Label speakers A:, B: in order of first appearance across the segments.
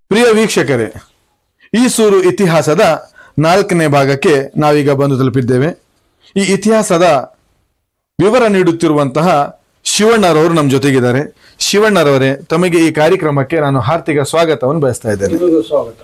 A: ಪ್ರಿಯ ವೀಕ್ಷಕರೇ ಈ ಸೂರು ಇತಿಹಾಸದ ನಾಲ್ಕನೇ ಭಾಗಕ್ಕೆ ನಾವೀಗ ಬಂದು ತಲುಪಿದ್ದೇವೆ ಈ ಇತಿಹಾಸದ ವಿವರ ನೀಡುತ್ತಿರುವಂತಹ ಶಿವಣ್ಣರವರು ನಮ್ಮ ಜೊತೆಗಿದ್ದಾರೆ ಶಿವಣ್ಣರವರೇ ತಮಗೆ ಈ ಕಾರ್ಯಕ್ರಮಕ್ಕೆ ನಾನು ಹಾರ್ದಿಕ ಸ್ವಾಗತವನ್ನು ಬಯಸ್ತಾ ಇದ್ದೇನೆ
B: ನಿಮಗೂ ಸ್ವಾಗತ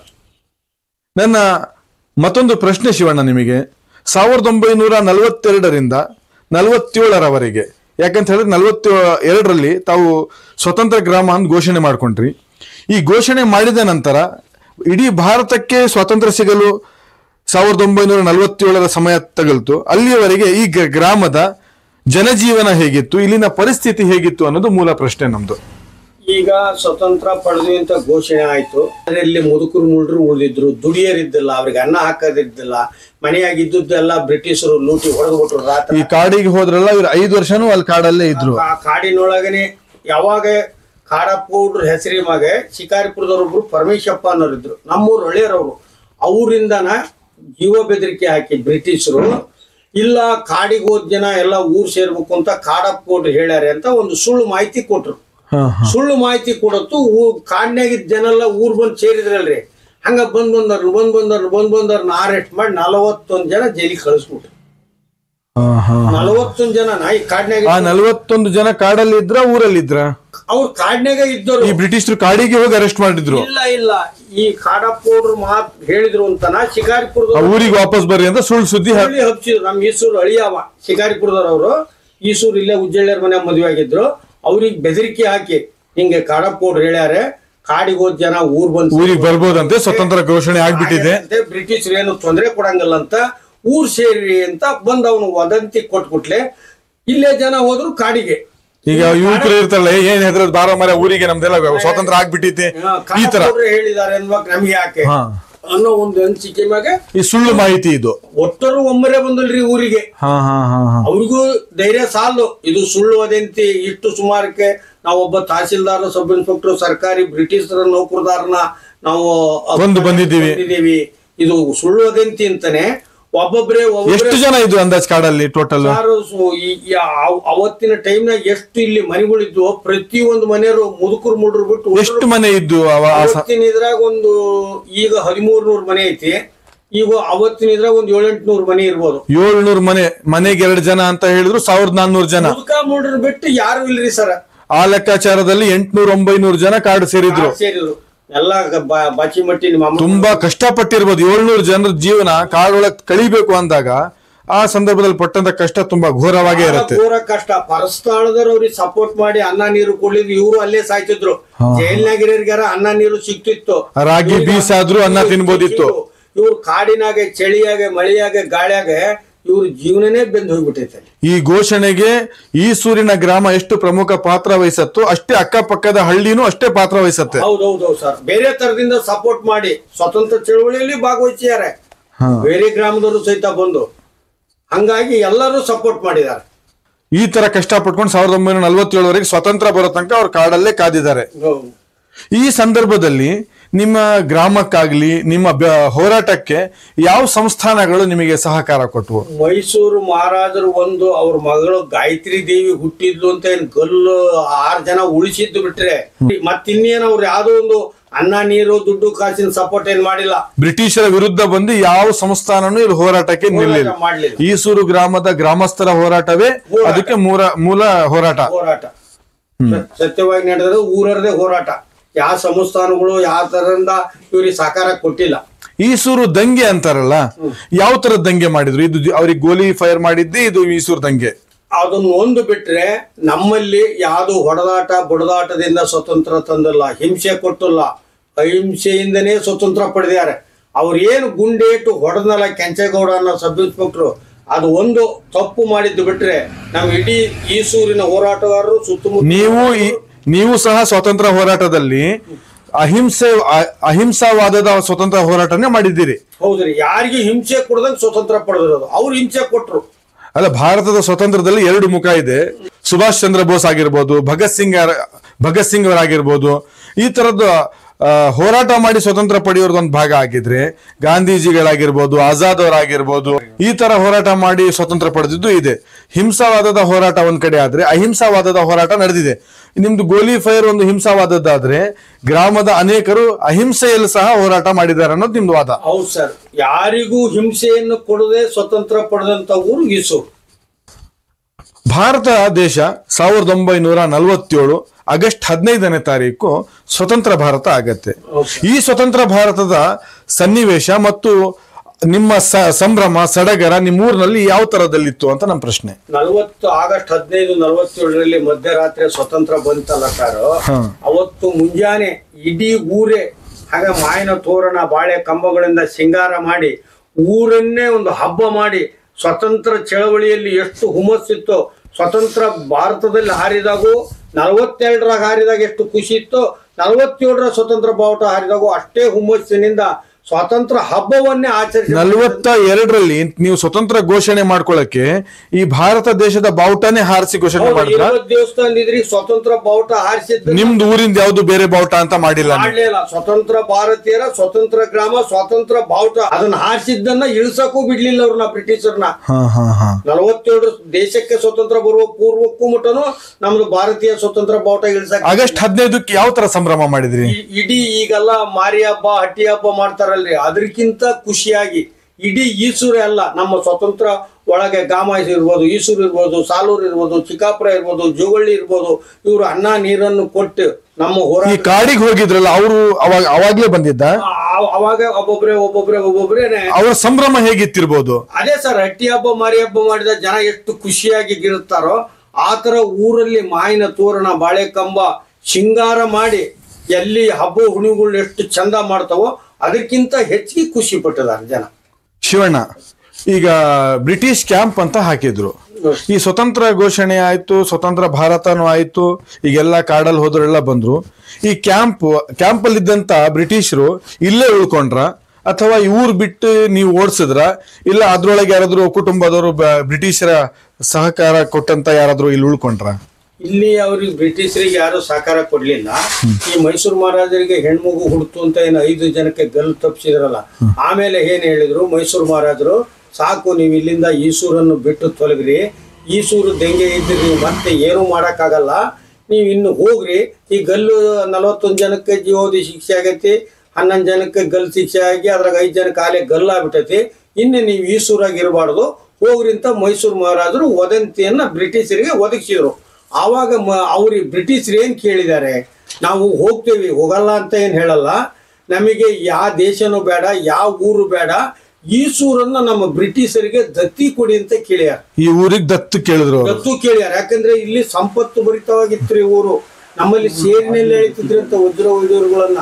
A: ನನ್ನ ಮತ್ತೊಂದು ಪ್ರಶ್ನೆ ಶಿವಣ್ಣ ನಿಮಗೆ ಸಾವಿರದ ಒಂಬೈನೂರ ನಲವತ್ತೆರಡರಿಂದ ನಲವತ್ತೇಳರವರೆಗೆ ಯಾಕಂತ ಹೇಳಿದ್ರೆ ನಲವತ್ತ ಎರಡರಲ್ಲಿ ತಾವು ಸ್ವತಂತ್ರ ಗ್ರಾಮ ಅಂತ ಘೋಷಣೆ ಮಾಡ್ಕೊಂಡ್ರಿ ಈ ಘೋಷಣೆ ಮಾಡಿದ ನಂತರ ಇಡೀ ಭಾರತಕ್ಕೆ ಸ್ವಾತಂತ್ರ್ಯ ಸಿಗಲು ಸಾವಿರದ ಒಂಬೈನೂರ ನಲವತ್ತೇಳರ ಸಮಯ ತಗಲ್ತು ಅಲ್ಲಿಯವರೆಗೆ ಈ ಗ- ಗ್ರಾಮದ ಜನಜೀವನ ಹೇಗಿತ್ತು ಇಲ್ಲಿನ ಪರಿಸ್ಥಿತಿ ಹೇಗಿತ್ತು ಅನ್ನೋದು ಮೂಲ ಪ್ರಶ್ನೆ ನಮ್ದು
B: ಈಗ ಸ್ವತಂತ್ರ ಪಡೆದು ಅಂತ ಘೋಷಣೆ ಆಯ್ತು ಅದರಲ್ಲಿ ಮುದುಕರು ಮುಳ್ರು ಉಳಿದಿದ್ರು ದುಡಿಯರಿದ್ದಿಲ್ಲ ಅವ್ರಿಗೆ ಅನ್ನ ಹಾಕೋದಿದ್ದಿಲ್ಲ ಮನೆಯಾಗಿದ್ದುದೆಲ್ಲ ಬ್ರಿಟಿಷರು ಲೂಟಿ ಹೊಡೆದ್ಬಿಟ್ರು ರಾತ್ರಿ
A: ಈ ಕಾಡಿಗೆ ಹೋದ್ರಲ್ಲ ಇವ್ರು ಐದು ವರ್ಷನೂ ಅಲ್ಲಿ ಕಾಡಲ್ಲೇ ಇದ್ರು
B: ಆ ಕಾಡಿನೊಳಗನೆ ಯಾವಾಗ ಕಾಡಪ್ಪ ಹುಡ್ರ ಹೆಸರಿ ಮಗೆ ಶಿಕಾರಿಪುರದವ್ರೊಬ್ರು ಪರಮೇಶಪ್ಪ ಅನ್ನೋರಿದ್ರು ನಮ್ಮೂರು ಹಳ್ಳಿಯರವರು ಅವರಿಂದನ ಜೀವ ಬೆದರಿಕೆ ಹಾಕಿ ಬ್ರಿಟಿಷರು ಇಲ್ಲ ಕಾಡಿಗೆ ಹೋದ್ ಜನ ಎಲ್ಲ ಊರ್ ಸೇರ್ಬೇಕು ಅಂತ ಕಾಡಪ್ಪ ಹುಡ್ರು ಹೇಳ್ಯಾರೆ ಅಂತ ಒಂದು ಸುಳ್ಳು ಮಾಹಿತಿ ಕೊಟ್ರು
A: ಹಾ ಹಾ
B: ಸುಳ್ಳು ಮಾಹಿತಿ ಕೊಡತ್ತು ಕಾಡ್ನಾಗಿದ್ದ ಜನ ಎಲ್ಲ ಊರ್ ಬಂದ್ ಸೇರಿದ್ರಲ್ರಿ ಹಂಗ ಬಂದ್ ಬಂದವ್ರು ಬಂದ್ ಬಂದವ್ರು ಬಂದ್ ಬಂದವ್ರನ್ನ ಅರೆಸ್ಟ್ ಮಾಡಿ ನಲವತ್ತೊಂದ್ ಜನ ಜೈಲಿಗೆ ಕಳಿಸ್ಬಿಟ್ರು
A: ಹಾ ಹಾ
B: ನಲವತ್ತೊಂದ್ ಜನ ಈ ಕಾಡ್ನಾಗ
A: ಆ ನಲವತ್ತೊಂದು ಜನ ಕಾಡಲ್ಲಿ ಇದ್ರ ಊರಲ್ಲಿ ಇದ್ರ
B: ಅವ್ರು ಕಾಡ್ನಾಗ ಇದ್ದವರು
A: ಈ ಬ್ರಿಟಿಷರು ಕಾಡಿಗೆ ಹೋಗಿ ಅರೆಸ್ಟ್ ಮಾಡಿದ್ರು
B: ಇಲ್ಲ ಇಲ್ಲ ಈ ಕಾಡಪ್ಪವ್ರು ಮಾತ್ ಹೇಳಿದ್ರು ಅಂತನ
A: ಆ
B: ಶಿಕಾರಿಪುರದ
A: ಊರಿಗೆ ವಾಪಸ್ ಬರ್ರಿ ಅಂತ ಸುಳ್ಳು ಸುದ್ದಿ ಹ-
B: ಹಳ್ಳಿ ಹಬ್ಸಿದ್ರು ನಮ್ ಈಸೂರು ಅಳಿಯವ ಶಿಕಾರಿಪುರದವ್ರವ್ರು ಈಸೂರು ಇಲ್ಲೇ ಉಜ್ಜಳ್ಳಿಯರ್ ಮನೆ ಮದುವೆ ಆಗಿದ್ರು ಅವ್ರಿಗೆ ಬೆದರಿಕೆ ಹಾಕಿ ಹಿಂಗೆ ಕಾಡಪ್ಪವ್ರು ಹೇಳ್ಯಾರೆ ಕಾಡಿಗೆ ಹೋದ್ ಜನ ಊರ್ ಬಂದ್
A: ಊರಿಗೆ ಬರ್ಬೋದಂತೆ ಸ್ವತಂತ್ರ ಘೋಷಣೆ ಆಗ್ಬಿಟ್ಟಿದೆ
B: ಅಂತೆ ಬ್ರಿಟಿಷರು ಏನು ತೊಂದರೆ ಕೊಡಂಗಿಲ್ಲ ಅಂತ ಊರ್ ಸೇರಿ ಅಂತ ಬಂದ್ ಅವನು ವದಂತಿ ಕೊಟ್ಬಿಟ್ಲೆ ಇಲ್ಲೇ ಜನ ಹೋದ್ರು ಕಾಡಿಗೆ
A: ಈಗ ಯುವಕರು ಇರ್ತಾರಲ್ಲ "ಏ, ಏನ್ ಹೆದ್ರದ್ ಬಾರ ಮರ ಊರಿಗೆ ನಮ್ದೆಲ್ಲ ಸ್ವಾತಂತ್ರ್ಯ ಆಗ್ಬಿಟ್ಟೈತೆ
B: ಹಾ,
A: ಈ ತರ
B: ಕಾಡಪ್ಪವ್ರು ಹೇಳಿದಾರೆ ಅನ್ಬೇಕು ನಮ್ಗೆ ಯಾಕೆ
A: ಹಾ
B: ಅನ್ನೋ ಒಂದು ಅನಿಸಿಕೆ ಮ್ಯಾಗೆ
A: ಈ ಸುಳ್ಳು ಮಾಹಿತಿ ಇದು
B: ಒಟ್ಟರು ಒಮ್ಮರೆ ಬಂದಲ್ರಿ ಊರಿಗೆ
A: ಹಾ ಹಾ ಹಾ ಹಾ
B: ಅವ್ರಿಗೂ ಧೈರ್ಯ ಸಾಲದು ಇದು ಸುಳ್ಳು ವದಂತಿ ಇಷ್ಟು ಸುಮಾರಕ್ಕೆ ನಾವೊಬ್ಬ ತಹಸೀಲ್ದಾರ್ ಸಬ್ ಇನ್ಸ್ಪೆಕ್ಟರ್ ಸರ್ಕಾರಿ ಬ್ರಿಟಿಷರ ನೌಕರದಾರನ ನಾವು
A: ಬಂದು ಬಂದಿದ್ದೀವಿ.
B: ಬಂದಿದ್ದೀವಿ ಇದು ಸುಳ್ಳು ವದಂತಿ ಅಂತಾನೆ ಒಬ್ಬೊಬ್ರೆ ಒಬ್ಬೊಬ್ರೆ
A: ಎಷ್ಟು ಜನ ಇದ್ರು ಅಂದಾಜ್ ಕಾಡಲ್ಲಿ ಟೋಟಲ್
B: ಯಾರು ಸು- ಈ- ಈ ಅವ್- ಅವತ್ತಿನ ಟೈಮ್ನಾಗ ಎಷ್ಟು ಇಲ್ಲಿ ಮನೆಗಳಿದ್ವು ಪ್ರತಿಯೊಂದು ಮನೆಯವರು ಮುದುಕರು ಮುಡ್ರು ಬಿಟ್ಟು
A: ಎಷ್ಟು ಮನೆ ಇದ್ದು ಅವ ಆ ಸ-
B: ಅವತ್ತಿನ ಇದ್ರಾಗ ಒಂದು ಈಗ ಹದಿಮೂರ್ ನೂರ್ ಮನೆ ಐತಿ ಈಗ ಅವತ್ತಿನ ಇದ್ರಾಗ ಒಂದ್ ಏಳೆಂಟುನೂರ್ ಮನೆ ಇರ್ಬೋದು
A: ಏಳ್ನೂರ್ ಮನೆ ಮನೆಗೆ ಎರಡು ಜನ ಅಂತ ಹೇಳಿದ್ರು ಸಾವಿರದ ನಾನ್ನೂರು ಜನ
B: ಮುದುಕ ಮುಡ್ರು ಬಿಟ್ಟು ಯಾರು ಇಲ್ರಿ ಸರ್
A: ಆ ಲೆಕ್ಕಾಚಾರದಲ್ಲಿ ಎಂಟ್ನೂರ್ ಒಂಬೈನೂರು ಜನ ಕಾಡು ಸೇರಿದ್ರು
B: ಸೇರಿದ್ರು ಎಲ್ಲ ಗ- ಬ- ಬಾಚಿ ಮಟ್ಟಿ ನಿಮ್ಮ ಅಮ್ಮ
A: ತುಂಬಾ ಕಷ್ಟಪಟ್ಟಿರ್ಬೋದು ಏಳ್ನೂರು ಜನರ ಜೀವನ ಕಾಡೊಳಗ್ ಕಳಿಬೇಕು ಅಂದಾಗ ಆ ಸಂದರ್ಭದಲ್ಲಿ ಪಟ್ಟಂತ ಕಷ್ಟ ತುಂಬಾ ಘೋರವಾಗೇ ಇರುತ್ತೆ
B: ಪೂರ ಕಷ್ಟ ಪರಸ್ಥಳದವ್ರು ಅವ್ರಿಗೆ ಸಪೋರ್ಟ್ ಮಾಡಿ ಅನ್ನ ನೀರು ಕೊಡ್ಲಿದ್ರು ಇವರು ಅಲ್ಲೇ ಸಾಯ್ತಿದ್ರು ಜೈಲ್ನಾಗಿರೋರ್ಗಾರ ಅನ್ನ ನೀರು ಸಿಕ್ತಿತ್ತು
A: ರಾಗಿ ಬೀಸಾದ್ರೂ ಅನ್ನ ತಿನ್ಬೋದಿತ್ತು
B: ಇವ್ರು ಕಾಡಿನಾಗೆ ಚಳಿಯಾಗೆ ಮಳೆಯಾಗೆ ಗಾಳಿಯಾಗೆ ಇವ್ರ ಜೀವನನೇ ಬೆಂದು ಹೋಗ್ಬಿಟ್ಟೈತೆ
A: ಈ ಘೋಷಣೆಗೆ ಈ ಸೂರಿನ ಗ್ರಾಮ ಎಷ್ಟು ಪ್ರಮುಖ ಪಾತ್ರ ವಹಿಸತ್ತು ಅಷ್ಟೇ ಅಕ್ಕಪಕ್ಕದ ಹಳ್ಳಿನೂ ಅಷ್ಟೇ ಪಾತ್ರ ವಹಿಸತ್ತೆ
B: ಹೌದೌದು ಸರ್ ಬೇರೆ ತರದಿಂದ ಸಪೋರ್ಟ್ ಮಾಡಿ ಸ್ವತಂತ್ರ ಚಳವಳಿಯಲ್ಲಿ ಭಾಗವಹಿಸಿದ್ದಾರೆ
A: ಹಾ.
B: ಬೇರೆ ಗ್ರಾಮದವರು ಸಹಿತ ಬಂದು ಹಂಗಾಗಿ ಎಲ್ಲರೂ ಸಪೋರ್ಟ್ ಮಾಡಿದ್ದಾರೆ
A: ಈ ತರ ಕಷ್ಟಪಟ್ಕೊಂಡು ಸಾವಿರದ ಒಂಬೈನೂರ ನಲವತ್ತೇಳವರೆಗೆ ಸ್ವತಂತ್ರ ಬರೋ ತನಕ ಅವ್ರು ಕಾಡಲ್ಲೇ ಕಾದಿದ್ದಾರೆ
B: ಹೌದು.
A: ಈ ಸಂದರ್ಭದಲ್ಲಿ ನಿಮ್ಮ ಗ್ರಾಮಕ್ಕಾಗ್ಲಿ ನಿಮ್ಮ ಬ- ಹೋರಾಟಕ್ಕೆ ಯಾವ ಸಂಸ್ಥಾನಗಳು ನಿಮಗೆ ಸಹಕಾರ ಕೊಟ್ಟವು
B: ಮೈಸೂರು ಮಹಾರಾಜರು ಒಂದು ಅವ್ರ ಮಗಳು ಗಾಯತ್ರಿ ದೇವಿ ಹುಟ್ಟಿದ್ಲು ಅಂತ ಏನ್ ಗಲ್ಲು ಆರ್ ಜನ ಉಳಿಸಿದ್ದು ಬಿಟ್ರೆ ಮತ್ತಿನ್ನೇನು ಅವ್ರು ಯಾವ್ದೋ ಒಂದು ಅನ್ನ ನೀರು ದುಡ್ಡು ಕಾಸಿನ ಸಪೋರ್ಟ್ ಏನ್ ಮಾಡಿಲ್ಲ
A: ಬ್ರಿಟಿಷರ ವಿರುದ್ಧ ಬಂದು ಯಾವ ಸಂಸ್ಥಾನನೂ ಇಲ್ಲಿ ಹೋರಾಟಕ್ಕೆ ನಿಲ್ಲಿಲ್ಲ
B: ಹೋರಾಟ ಮಾಡ್ಲಿಲ್ಲ
A: ಈಸೂರು ಗ್ರಾಮದ ಗ್ರಾಮಸ್ಥರ ಹೋರಾಟವೇ
B: ಹೋರಾಟ.
A: ಅದಕ್ಕೆ ಮೂಲ ಮೂಲ ಹೋರಾಟ
B: ಹೋರಾಟ ಸ- ಸತ್ಯವಾಗಿ ನಡೆದ್ರೆ ಊರದೇ ಹೋರಾಟ ಯಾವ ಸಂಸ್ಥಾನಗಳು ಯಾವ ತರದಿಂದ ಇವ್ರಿಗೆ ಸಹಕಾರ ಕೊಟ್ಟಿಲ್ಲ
A: ಈಸೂರು ದಂಗೆ ಅಂತಾರಲ್ಲ ಯಾವ ತರದ ದಂಗೆ ಮಾಡಿದ್ರು ಇದು ಜಿ- ಅವ್ರಿಗೆ ಗೋಲಿ ಫೈರ್ ಮಾಡಿದ್ದೇ ಇದು ಈಸೂರು ದಂಗೆ
B: ಅದನ್ನ ಒಂದು ಬಿಟ್ರೆ ನಮ್ಮಲ್ಲಿ ಯಾವುದು ಹೊಡೆದಾಟ ಬಡದಾಟದಿಂದ ಸ್ವತಂತ್ರ ತಂದಿಲ್ಲ ಹಿಂಸೆ ಕೊಟ್ಟಿಲ್ಲ ಅಹಿಂಸೆಯಿಂದನೇ ಸ್ವತಂತ್ರ ಪಡೆದಿದ್ದಾರೆ ಅವ್ರು ಏನು ಗುಂಡೇಟು ಹೊಡೆದಲ್ಲ ಕೆಂಚೇಗೌಡ ಅನ್ನೋ ಸಬ್ ಇನ್ಸ್ಪೆಕ್ಟ್ರು ಅದು ಒಂದು ತಪ್ಪು ಮಾಡಿದ್ದು ಬಿಟ್ರೆ ನಾವು ಇಡೀ ಈಸೂರಿನ ಹೋರಾಟಗಾರರು ಸುತ್ತಮುತ್ತ
A: ನೀವು ಈ- ನೀವು ಸಹ ಸ್ವಾತಂತ್ರ್ಯ ಹೋರಾಟದಲ್ಲಿ ಅಹಿಂಸೆ ಅ- ಅಹಿಂಸಾವಾದದ ಸ್ವತಂತ್ರ ಹೋರಾಟನೇ ಮಾಡಿದ್ದೀರಿ
B: ಹೌದ್ರಿ ಯಾರಿಗೂ ಹಿಂಸೆ ಕೊಡದಂಗೆ ಸ್ವತಂತ್ರ ಪಡೆದಿರೋದು ಅವ್ರು ಹಿಂಸೆ ಕೊಟ್ರು
A: ಅಲ್ಲ ಭಾರತದ ಸ್ವತಂತ್ರದಲ್ಲಿ ಎರಡು ಮುಖ ಇದೆ ಸುಭಾಷ್ ಚಂದ್ರ ಬೋಸ್ ಆಗಿರ್ಬೋದು ಭಗತ್ ಸಿಂಗ್ ಅವರ- ಭಗತ್ ಸಿಂಗ್ ಅವರಾಗಿರ್ಬೋದು ಈ ತರದ್ದು ಆ, ಹೋರಾಟ ಮಾಡಿ ಸ್ವತಂತ್ರ ಪಡೆಯೋರ್ದೊಂದು ಭಾಗ ಆಗಿದ್ರೆ ಗಾಂಧೀಜಿಗಳಾಗಿರ್ಬೋದು ಆಜಾದ್ ಅವರಾಗಿರ್ಬೋದು ಈ ತರ ಹೋರಾಟ ಮಾಡಿ ಸ್ವತಂತ್ರ ಪಡೆದಿದ್ದು ಇದೆ ಹಿಂಸಾವಾದದ ಹೋರಾಟ ಒಂದ್ ಕಡೆ ಆದ್ರೆ ಅಹಿಂಸಾವಾದದ ಹೋರಾಟ ನಡೆದಿದೆ ನಿಮ್ದು ಗೋಲಿ ಫೈರ್ ಒಂದು ಹಿಂಸಾವಾದದ್ದಾದ್ರೆ ಗ್ರಾಮದ ಅನೇಕರು ಅಹಿಂಸೆಯಲ್ಲಿ ಸಹ ಹೋರಾಟ ಮಾಡಿದ್ದಾರೆ ಅನ್ನೋದು ನಿಮ್ದು ವಾದ
B: ಹೌದು ಸರ್ ಯಾರಿಗೂ ಹಿಂಸೆಯನ್ನು ಕೊಡದೆ ಸ್ವತಂತ್ರ ಪಡೆದಂತ ಊರು ಈಸೂರು
A: ಭಾರತ ದೇಶ ಸಾವಿರದ ಒಂಬೈನೂರ ನಲವತ್ತೇಳು ಆಗಸ್ಟ್ ಹದಿನೈದನೇ ತಾರೀಕು ಸ್ವತಂತ್ರ ಭಾರತ ಆಗತ್ತೆ ಈ ಸ್ವತಂತ್ರ ಭಾರತದ ಸನ್ನಿವೇಶ ಮತ್ತು ನಿಮ್ಮ ಸ- ಸಂಭ್ರಮ ಸಡಗರ ನಿಮ್ಮ ಊರಿನಲ್ಲಿ ಯಾವ ತರದಲ್ಲಿತ್ತು ಅಂತ ನಮ್ಮ ಪ್ರಶ್ನೆ
B: ನಲವತ್ತು ಆಗಸ್ಟ್ ಹದಿನೈದು ನಲವತ್ತೇಳರಲ್ಲಿ ಮಧ್ಯರಾತ್ರಿ ಸ್ವತಂತ್ರ ಬಂತಲ್ಲ ಸರ್
A: ಹಾ.
B: ಅವತ್ತು ಮುಂಜಾನೆ ಇಡೀ ಊರೇ ಹಾಗೆ ಮಾವಿನ ತೋರಣ ಬಾಳೆ ಕಂಬಗಳಿಂದ ಸಿಂಗಾರ ಮಾಡಿ ಊರನ್ನೇ ಒಂದು ಹಬ್ಬ ಮಾಡಿ ಸ್ವತಂತ್ರ ಚಳವಳಿಯಲ್ಲಿ ಎಷ್ಟು ಹುಮ್ಮಸ್ಸಿತ್ತು ಸ್ವತಂತ್ರ ಭಾರತದಲ್ಲಿ ಹಾರಿದಾಗೂ ನಲವತ್ತೆರಡರಾಗ ಹಾರಿದಾಗ ಎಷ್ಟು ಖುಷಿ ಇತ್ತು ನಲವತ್ತೇಳರ ಸ್ವತಂತ್ರ ಬಾವುಟ ಹಾರಿದಾಗೂ ಅಷ್ಟೇ ಹುಮ್ಮಸ್ಸಿನಿಂದ ಸ್ವಾತಂತ್ರ್ಯ ಹಬ್ಬವನ್ನೇ ಆಚರಿಸಿ
A: ನಲವತ್ತ ಎರಡರಲ್ಲಿ ನೀವು ಸ್ವತಂತ್ರ ಘೋಷಣೆ ಮಾಡ್ಕೊಳ್ಳಕ್ಕೆ ಈ ಭಾರತ ದೇಶದ ಬಾವುಟನೇ ಹಾರಿಸಿ ಘೋಷಣೆ ಮಾಡಿದ್ರ
B: ಇರುವತ್ ದೇವಸ್ಥಾನದಿದ್ರಿ ಸ್ವತಂತ್ರ ಬಾವುಟ ಹಾರಿಸಿದ್ದು
A: ನಿಮ್ದು ಊರಿಂದ ಯಾವ್ದು ಬೇರೆ ಬಾವುಟ ಅಂತ ಮಾಡಿಲ್ಲ ನೀವು.
B: ಮಾಡ್ಲಿಲ್ಲ ಸ್ವತಂತ್ರ ಭಾರತೀಯರ ಸ್ವತಂತ್ರ ಗ್ರಾಮ ಸ್ವತಂತ್ರ ಬಾವುಟ ಅದನ್ನ ಹಾರಿಸಿದ್ದನ್ನ ಇಳಿಸಕ್ಕೂ ಬಿಡ್ಲಿಲ್ಲ ಅವ್ರನ್ನ ಬ್ರಿಟಿಷರ್ನ
A: ಹಾ ಹಾ ಹಾ
B: ನಲವತ್ತೇಳು ದೇಶಕ್ಕೆ ಸ್ವತಂತ್ರ ಬರುವ ಪೂರ್ವಕ್ಕೂ ಮುಟ್ಟನು ನಮ್ದು ಭಾರತೀಯ ಸ್ವತಂತ್ರ ಬಾವುಟ ಇಳಿಸಕ್
A: ಆಗಸ್ಟ್ ಹದಿನೈದಕ್ಕೆ ಯಾವ ತರ ಸಂಭ್ರಮ ಮಾಡಿದ್ರಿ
B: ಇ- ಇಡೀ ಈಗೆಲ್ಲ ಮಾರಿ ಹಬ್ಬ ಹಟ್ಟಿ ಹಬ್ಬ ಮಾಡ್ತಾರಲ್ರಿ ಅದಕ್ಕಿಂತ ಖುಷಿಯಾಗಿ ಇಡೀ ಈಸೂರೇ ಅಲ್ಲ ನಮ್ಮ ಸ್ವತಂತ್ರ ಒಳಗೆ ಗಾಮಾಯಿಸಿ ಇರ್ಬೋದು ಈಸೂರು ಇರ್ಬೋದು ಸಾಲೂರು ಇರ್ಬೋದು ಚಿಕ್ಕಾಪುರ ಇರ್ಬೋದು ಜೋಗಳ್ಳಿ ಇರ್ಬೋದು ಇವರು ಅನ್ನ ನೀರನ್ನು ಕೊಟ್ಟು ನಮ್ಮ
A: ಈ
B: ಹೋರಾಟ
A: ಕಾಡಿಗೆ ಹೋಗಿದ್ರಲ್ಲ ಅವರು ಅವಾಗ ಅವಾಗ್ಲೇ ಬಂದಿದ್ದ
B: ಆ- ಅವಾಗ ಒಬ್ಬೊಬ್ರೆ ಒಬ್ಬೊಬ್ರೆ ಒಬ್ಬೊಬ್ರೇನೆ
A: ಅವರ ಸಂಭ್ರಮ ಹೇಗಿತ್ತಿರ್ಬೋದು
B: ಅದೇ ಸರ್ ಹಟ್ಟಿ ಹಬ್ಬ ಮಾರಿ ಹಬ್ಬ ಮಾಡಿದ ಜನ ಎಷ್ಟು ಖುಷಿಯಾಗಿ ಇರುತ್ತಾರೋ ಆ ತರ ಊರಲ್ಲಿ ಮಾವಿನ ತೋರಣ ಬಾಳೆ ಕಂಬ ಶೃಂಗಾರ ಮಾಡಿ ಎಲ್ಲಿ ಹಬ್ಬ ಹುಣಿಗಳು ಎಷ್ಟು ಚಂದ ಮಾಡ್ತಾವೋ ಅದಕ್ಕಿಂತ ಹೆಚ್ಚಿಗೆ ಖುಷಿ ಪಟ್ಟಿದ್ದಾರೆ ಜನ
A: ಶಿವಣ್ಣ ಈಗ ಬ್ರಿಟಿಷ್ ಕ್ಯಾಂಪ್ ಅಂತ ಹಾಕಿದ್ರು ಈ ಸ್ವತಂತ್ರ ಘೋಷಣೆ ಆಯ್ತು ಸ್ವತಂತ್ರ ಭಾರತನೂ ಆಯ್ತು ಈಗೆಲ್ಲ ಕಾಡಲ್ಲಿ ಹೋದ್ರೆಲ್ಲ ಬಂದ್ರು ಈ ಕ್ಯಾಂಪ್ ಕ್ಯಾಂಪ್ ಅಲ್ಲಿ ಇದ್ದಂತ ಬ್ರಿಟಿಷರು ಇಲ್ಲೇ ಉಳ್ಕೊಂಡ್ರ ಅಥವಾ ಈ ಊರ್ ಬಿಟ್ಟು ನೀವು ಓಡಿಸಿದ್ರ ಇಲ್ಲ ಅದ್ರೊಳಗೆ ಯಾರಾದ್ರೂ ಕುಟುಂಬದವರು ಬ- ಬ್ರಿಟಿಷರ ಸಹಕಾರ ಕೊಟ್ಟಂತ ಯಾರಾದ್ರೂ ಇಲ್ಲಿ ಉಳ್ಕೊಂಡ್ರ
B: ಇಲ್ಲಿ ಅವ್ರಿಗೆ ಬ್ರಿಟಿಷರಿಗೆ ಯಾರು ಸಹಕಾರ ಕೊಡ್ಲಿಲ್ಲ ಈ ಮೈಸೂರು ಮಹಾರಾಜರಿಗೆ ಹೆಣ್ಮಗು ಹುಡ್ತು ಅಂತ ಏನು ಐದು ಜನಕ್ಕೆ ಗಲ್ಲು ತಪ್ಪಿಸಿದ್ರಲ್ಲ ಆಮೇಲೆ ಏನ್ ಹೇಳಿದ್ರು ಮೈಸೂರು ಮಹಾರಾಜರು ಸಾಕು ನೀವು ಇಲ್ಲಿಂದ ಈಸೂರನ್ನು ಬಿಟ್ಟು ತೊಲಗ್ರಿ ಈಸೂರು ದೆಂಗೆ ಇದ್ರಿ ನೀವು ಮತ್ತೆ ಏನೂ ಮಾಡಕ್ಕಾಗಲ್ಲ ನೀವು ಇನ್ನು ಹೋಗ್ರಿ ಈ ಗಲ್ಲು ನಲವತ್ತೊಂದು ಜನಕ್ಕೆ ಜೀವೋದಿ ಶಿಕ್ಷೆ ಆಗೈತಿ ಹನ್ನೊಂದು ಜನಕ್ಕೆ ಗಲ್ ಶಿಕ್ಷೆ ಆಗಿ ಅದ್ರಾಗ ಐದು ಜನಕ್ಕೆ ಆಲೆ ಗಲ್ಲು ಆಗ್ಬಿಟ್ಟೈತಿ ಇನ್ನು ನೀವು ಈಸೂರಾಗಿ ಇರಬಾರ್ದು ಹೋಗ್ರಿ ಅಂತ ಮೈಸೂರು ಮಹಾರಾಜರು ವದಂತಿಯನ್ನ ಬ್ರಿಟಿಷರಿಗೆ ಒದಗಿಸಿದ್ರು ಆವಾಗ ಮ ಅವ್ರಿಗೆ ಬ್ರಿಟಿಷರು ಏನು ಕೇಳಿದ್ದಾರೆ ನಾವು ಹೋಗ್ತೇವೆ ಹೋಗಲ್ಲ ಅಂತ ಏನು ಹೇಳಲ್ಲ ನಮಗೆ ಯಾವ ದೇಶನೂ ಬೇಡ ಯಾವ ಊರು ಬೇಡ ಈಸೂರನ್ನ ನಮ್ಮ ಬ್ರಿಟಿಷರಿಗೆ ದತ್ತಿ ಕೊಡಿ ಅಂತ ಕೇಳ್ಯಾರ
A: ಈ ಊರಿಗೆ ದತ್ತು ಕೇಳಿದ್ರು ಅವರು
B: ದತ್ತು ಕೇಳ್ಯಾರ ಯಾಕಂದ್ರೆ ಇಲ್ಲಿ ಸಂಪತ್ತು ಭರಿತವಾಗಿತ್ತು ಈ ಊರು ನಮ್ಮಲ್ಲಿ ಸೇರಿನಲ್ಲಿ ಎಳಿತಿದ್ರಿ ಅಂತ ವಜ್ರ ವೈದ್ಯರುಗಳನ್ನ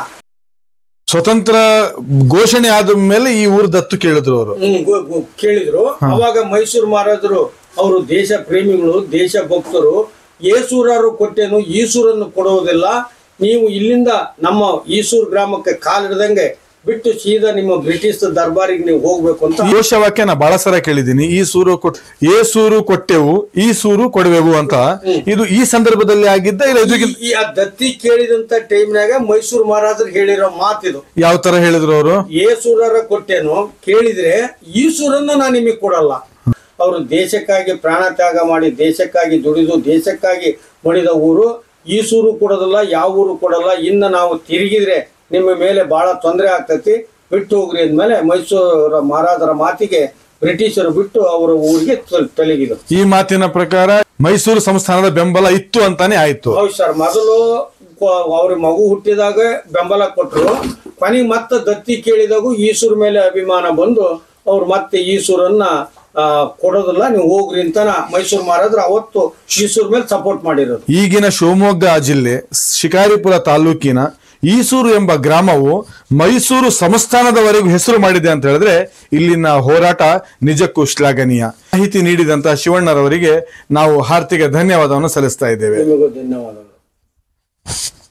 A: ಸ್ವತಂತ್ರ ಘೋಷಣೆ ಆದ ಮೇಲೆ ಈ ಊರು ದತ್ತು ಕೇಳಿದ್ರು ಅವರು
B: ಹ್ಮ್, ಗೊ- ಗೊ- ಕೇಳಿದ್ರು ಅವಾಗ ಮೈಸೂರು ಮಹಾರಾಜರು ಅವರು ದೇಶ ಪ್ರೇಮಿಗಳು ದೇಶ ಭಕ್ತರು ಏಸೂರರು ಕೊಟ್ಟೇನು ಈಸೂರನ್ನು ಕೊಡುವುದಿಲ್ಲ ನೀವು ಇಲ್ಲಿಂದ ನಮ್ಮ ಈಸೂರು ಗ್ರಾಮಕ್ಕೆ ಕಾಲಿಡ್ದಂಗೆ ಬಿಟ್ಟು ಸೀದಾ ನಿಮ್ಮ ಬ್ರಿಟಿಷ್ ದರ್ಬಾರಿಗೆ ನೀವು ಹೋಗ್ಬೇಕು ಅಂತ
A: ಘೋಷವಾಕ್ಯ ನಾ ಬಹಳ ಸಲ ಕೇಳಿದ್ದೀನಿ ಈ ಸೂರು ಕೊಟ್ ಏ ಸೂರು ಕೊಟ್ಟೆವು ಈ ಸೂರು ಕೊಡವೆವು ಅಂತ ಇದು ಈ ಸಂದರ್ಭದಲ್ಲಿ ಆಗಿದ್ದ ಇಲ್ಲ ಇದಕ್ಕಿಂತ
B: ಈ- ಈ ಆ ದತ್ತಿ ಕೇಳಿದಂತ ಟೈಮ್ನಾಗ ಮೈಸೂರು ಮಹಾರಾಜರು ಹೇಳಿರೋ ಮಾತಿದು
A: ಯಾವ ತರ ಹೇಳಿದ್ರು ಅವರು
B: ಏಸೂರರ ಕೊಟ್ಟೇನು ಕೇಳಿದ್ರೆ ಈಸೂರನ್ನ ನಾನು ನಿಮಗೆ ಕೊಡಲ್ಲ ಅವರು ದೇಶಕ್ಕಾಗಿ ಪ್ರಾಣ ತ್ಯಾಗ ಮಾಡಿ ದೇಶಕ್ಕಾಗಿ ದುಡಿದು ದೇಶಕ್ಕಾಗಿ ಮಡಿದ ಊರು ಈಸೂರು ಕೊಡೋದಿಲ್ಲ ಯಾವ ಊರು ಕೊಡಲ್ಲ ಇನ್ನು ನಾವು ತಿರುಗಿದ್ರೆ ನಿಮ್ಮ ಮೇಲೆ ಬಹಳ ತೊಂದರೆ ಆಗ್ತೈತಿ ಬಿಟ್ಟು ಹೋಗ್ರಿ ಅಂದ್ಮೇಲೆ ಮೈಸೂರ ಮಹಾರಾಜರ ಮಾತಿಗೆ ಬ್ರಿಟಿಷರು ಬಿಟ್ಟು ಅವರ ಊರಿಗೆ ತೊಲ- ತೊಲಗಿದ್ರು
A: ಈ ಮಾತಿನ ಪ್ರಕಾರ ಮೈಸೂರು ಸಂಸ್ಥಾನದ ಬೆಂಬಲ ಇತ್ತು ಅಂತಾನೆ ಆಯ್ತು
B: ಹೌದು ಸರ್ ಮೊದಲು ಅವ್ರ ಮಗು ಹುಟ್ಟಿದಾಗ ಬೆಂಬಲ ಕೊಟ್ಟರು ಕೊನೆಗೆ ಮತ್ತೆ ದತ್ತಿ ಕೇಳಿದಾಗೂ ಈಸೂರ್ ಮೇಲೆ ಅಭಿಮಾನ ಬಂದು ಅವ್ರು ಮತ್ತೆ ಈಸೂರನ್ನ ಆ, ಕೊಡೋದಿಲ್ಲ ನೀವು ಹೋಗ್ರಿ ಅಂತ ಮೈಸೂರು ಮಹಾರಾಜರು ಅವತ್ತು ಈಸೂರ್ ಮೇಲೆ ಸಪೋರ್ಟ್ ಮಾಡಿರೋದು
A: ಈಗಿನ ಶಿವಮೊಗ್ಗ ಜಿಲ್ಲೆ ಶಿಕಾರಿಪುರ ತಾಲೂಕಿನ ಈಸೂರು ಎಂಬ ಗ್ರಾಮವು ಮೈಸೂರು ಸಂಸ್ಥಾನದವರೆಗೂ ಹೆಸರು ಮಾಡಿದೆ ಅಂತ ಹೇಳಿದ್ರೆ ಇಲ್ಲಿನ ಹೋರಾಟ ನಿಜಕ್ಕೂ ಶ್ಲಾಘನೀಯ ಮಾಹಿತಿ ನೀಡಿದಂತ ಶಿವಣ್ಣರವರಿಗೆ ನಾವು ಹಾರ್ದಿಕ ಧನ್ಯವಾದವನ್ನು ಸಲ್ಲಿಸ್ತಾ ಇದ್ದೇವೆ
B: ನಿಮಗೂ ಧನ್ಯವಾದಗಳು